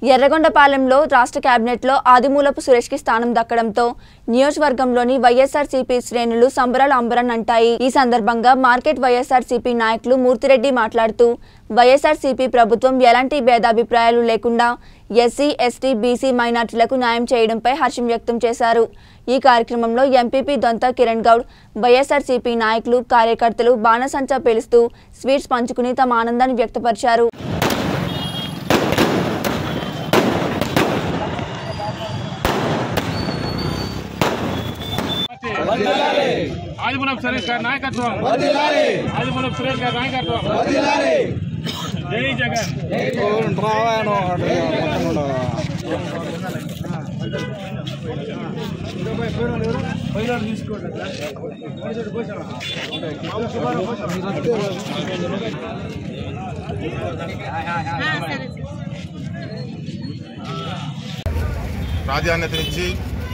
ఎర్రగొండపాలెంలో రాష్ట్ర కేబినెట్లో ఆదిమూలపు సురేష్కి స్థానం దక్కడంతో నియోజకవర్గంలోని వైఎస్ఆర్సీపీ శ్రేణులు సంబరాలు అంబరన్ అంటాయి ఈ సందర్భంగా మార్కెట్ వైఎస్ఆర్సీపీ నాయకులు మూర్తిరెడ్డి మాట్లాడుతూ వైఎస్ఆర్సీపీ ప్రభుత్వం ఎలాంటి భేదాభిప్రాయాలు లేకుండా ఎస్సీ ఎస్టీ బీసీ మైనార్టీలకు న్యాయం చేయడంపై హర్షం వ్యక్తం చేశారు ఈ కార్యక్రమంలో ఎంపీపీ దొంత కిరణ్ గౌడ్ వైఎస్ఆర్సీపీ నాయకులు కార్యకర్తలు బాణసంచా పేలుస్తూ స్వీట్స్ పంచుకుని తమ ఆనందాన్ని వ్యక్తపరిచారు ఆదిమూలపు సురేష్ గారి నాయకత్వం ఆదిమూలపు సురేష్ గారి నాయకత్వం జై జగన్ ప్రాధాన్యతనిచ్చి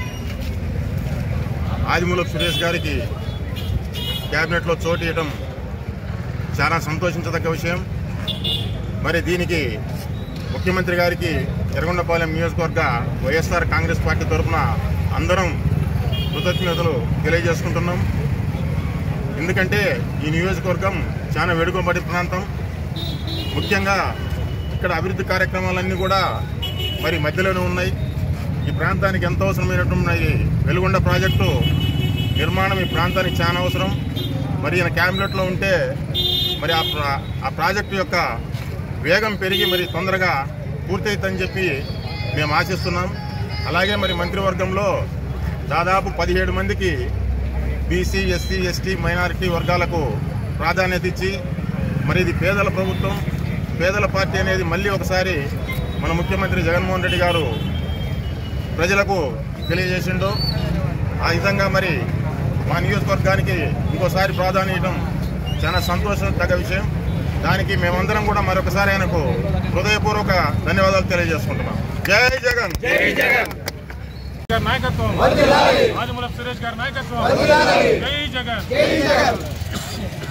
ఆదిమూలపు సురేష్ గారికి క్యాబినెట్లో చోటు ఇవ్వడం చాలా సంతోషించదగ్గ విషయం మరి దీనికి ముఖ్యమంత్రి గారికి ఎర్రగొండపాలెం నియోజకవర్గ వైఎస్ఆర్ కాంగ్రెస్ పార్టీ తరఫున అందరం కృతజ్ఞతలు తెలియజేసుకుంటున్నాం ఎందుకంటే ఈ నియోజకవర్గం చాలా వెనుకబడి ప్రాంతం ముఖ్యంగా ఇక్కడ అభివృద్ధి కార్యక్రమాలన్నీ కూడా మరి మధ్యలోనే ఉన్నాయి ఈ ప్రాంతానికి ఎంత అవసరమైనటువంటి వెలుగొండ ప్రాజెక్టు నిర్మాణం ఈ ప్రాంతానికి చాలా అవసరం మరి ఈయన క్యాబినెట్లో ఉంటే మరి ఆ ప్రా ఆ ప్రాజెక్టు యొక్క వేగం పెరిగి మరి తొందరగా పూర్తయిద్దని చెప్పి మేము ఆశిస్తున్నాం అలాగే మరి మంత్రివర్గంలో దాదాపు పదిహేడు మందికి బీసీ ఎస్సీ ఎస్టీ మైనారిటీ వర్గాలకు ప్రాధాన్యత ఇచ్చి మరి ఇది పేదల ప్రభుత్వం పేదల పార్టీ అనేది మళ్ళీ ఒకసారి మన ముఖ్యమంత్రి జగన్మోహన్ రెడ్డి గారు ప్రజలకు తెలియజేసిండు ఆ విధంగా మరి మా నియోజకవర్గానికి ఇంకోసారి ప్రాధాన్యం ఇవ్వడం చాలా సంతోషదగ్గ విషయం దానికి మేమందరం కూడా మరొకసారి ఆయనకు హృదయపూర్వక ధన్యవాదాలు తెలియజేసుకుంటున్నాం జై జగన్ గారి నాయకత్వం ఆదిమూలపు సురేష్ గారి నాయకత్వం జై జగన్